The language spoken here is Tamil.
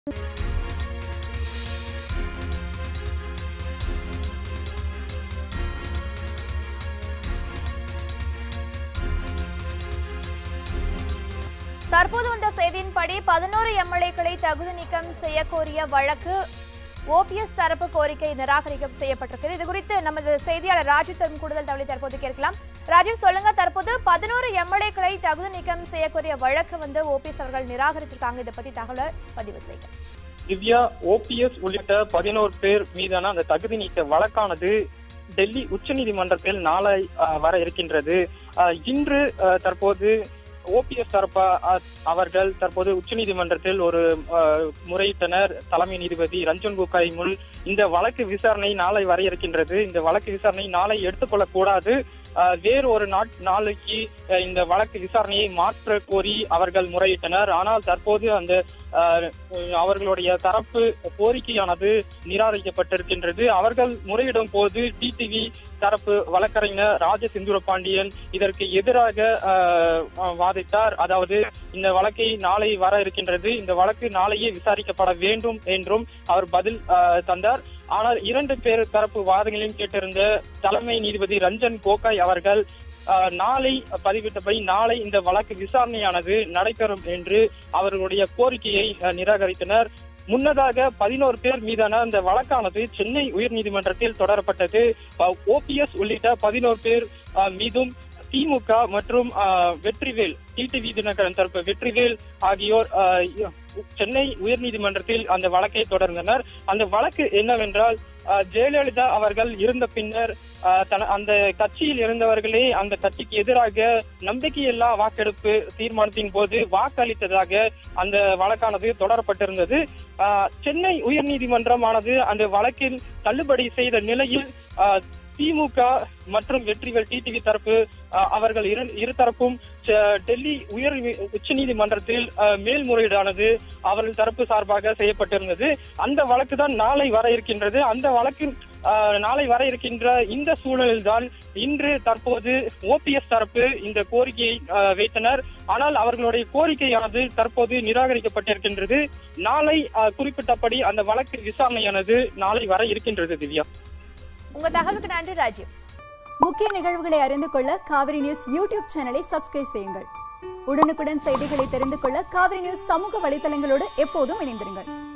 தற்போது வந்த செய்தியின்படி பதினோரு எம்எல்ஏக்களை தகுதி நீக்கம் செய்யக்கோரிய வழக்கு ஓபிஎஸ் தரப்பு கோரிக்கை நிராகரிக்க செய்யப்பட்டிருக்கிறது இது குறித்து நமது செய்தியாளர் ராஜீவ் தரும் கூடுதல் தகவலை தற்போது கேட்கலாம் ராஜீவ் சொல்லுங்க தற்போது பதினோரு எம்எல்ஏக்களை தகுதி நீக்கம் செய்யக்கூடிய வழக்கு வந்து ஓபிஎஸ் அவர்கள் நிராகரிச்சிருக்காங்க இதை பத்தி தகவலை பதிவு செய்யுங்க திவ்யா ஓபிஎஸ் உள்ளிட்ட பதினோரு பேர் மீதான அந்த தகுதி நீக்க வழக்கானது டெல்லி உச்சநீதிமன்றத்தில் நாளை அஹ், வர இருக்கின்றது அஹ், இன்று அஹ், தற்போது ஓபிஎஸ் தரப்ப அஹ், அவர்கள் தற்போது உச்சநீதிமன்றத்தில் ஒரு அஹ், முறையிட்டனர் தலைமை நீதிபதி ரஞ்சன் கோகாய் முன் இந்த வழக்கு விசாரணை நாளை வர இருக்கின்றது இந்த வழக்கு விசாரணை நாளை எடுத்துக்கொள்ளக் கூடாது அஹ், வேறு ஒரு நாட் நாளைக்கு அஹ், இந்த வழக்கு விசாரணையை மாற்ற கோரி அவர்கள் முறையிட்டனர் ஆனால் தற்போது அந்த அஹ், அவர்களுடைய தரப்பு கோரிக்கையானது நிராகரிக்கப்பட்டிருக்கின்றது அவர்கள் முறையிடும் போது டிடிவி தரப்பு வழக்கறிஞர் ராஜ செந்தூர பாண்டியன் இதற்கு எதிராக அஹ், வாதிட்டார் அதாவது இந்த வழக்கை நாளை வர இருக்கின்றது இந்த வழக்கு நாளையே விசாரிக்கப்பட வேண்டும் என்றும் அவர் பதில் அஹ், தந்தார் ஆனால் இரண்டு பேர் தரப்பு வாதங்களையும் கேட்டிருந்த தலைமை நீதிபதி ரஞ்சன் கோகாய் அவர்கள் அஹ், நாளை பதிவிட்டபடி நாளை இந்த வழக்கு விசாரணையானது நடைபெறும் என்று அவர்களுடைய கோரிக்கையை அஹ், நிராகரித்தனர் முன்னதாக பதினோரு பேர் மீதான அந்த வழக்கானது சென்னை உயர்நீதிமன்றத்தில் தொடரப்பட்டது ஓபிஎஸ் உள்ளிட்ட பதினோரு பேர் அஹ், மீதும் திமுக மற்றும் அஹ், வெற்றிவேல் டிடிவி தினகரன் தரப்பு வெற்றிவேல் ஆகியோர் அஹ், சென்னை உயர்நீதிமன்றத்தில் அந்த வழக்கை தொடர்ந்தனர் அந்த வழக்கு என்னவென்றால் அஹ், ஜெயலலிதா அவர்கள் இருந்த பின்னர் அஹ், தன- அந்த கட்சியில் இருந்தவர்களே அந்த கட்சிக்கு எதிராக நம்பிக்கையில்லா வாக்கெடுப்பு தீர்மானத்தின் போது வாக்களித்ததாக அந்த வழக்கானது தொடரப்பட்டிருந்தது அஹ், சென்னை உயர்நீதிமன்றமானது அந்த வழக்கில் தள்ளுபடி செய்த நிலையில் அஹ், திமுக மற்றும் வெற்றிவேல் டிடிவி தரப்பு அஹ், அவர்கள் இரு இருதரப்பும் செ- டெல்லி உயர் உச்சநீதிமன்றத்தில் அஹ், மேல்முறையீடானது அவர்கள் தரப்பு சார்பாக செய்யப்பட்டிருந்தது அந்த வழக்கு தான் நாளை வர இருக்கின்றது அந்த வழக்கில் அஹ், நாளை வர இருக்கின்ற இந்த சூழலில்தான் இன்று தற்போது ஓபிஎஸ் தரப்பு இந்த கோரிக்கையை அஹ், வைத்தனர் ஆனால் அவர்களுடைய கோரிக்கையானது தற்போது நிராகரிக்கப்பட்டிருக்கின்றது நாளை அஹ், குறிப்பிட்டபடி அந்த வழக்கு விசாரணையானது நாளை வர இருக்கின்றது திவ்யா உங்க தகவலுக்கு நன்றி ராஜீவ் முக்கிய நிகழ்வுகளை அறிந்து கொள்ள காவிரி நியூஸ் யூடியூப் சேனலை சப்ஸ்கிரைப் செய்யுங்கள் உடனுக்குடன் செய்திகளை தெரிந்து கொள்ள காவிரி நியூஸ் சமூக வலைதளங்களோடு எப்போதும் இணைந்திருங்கள்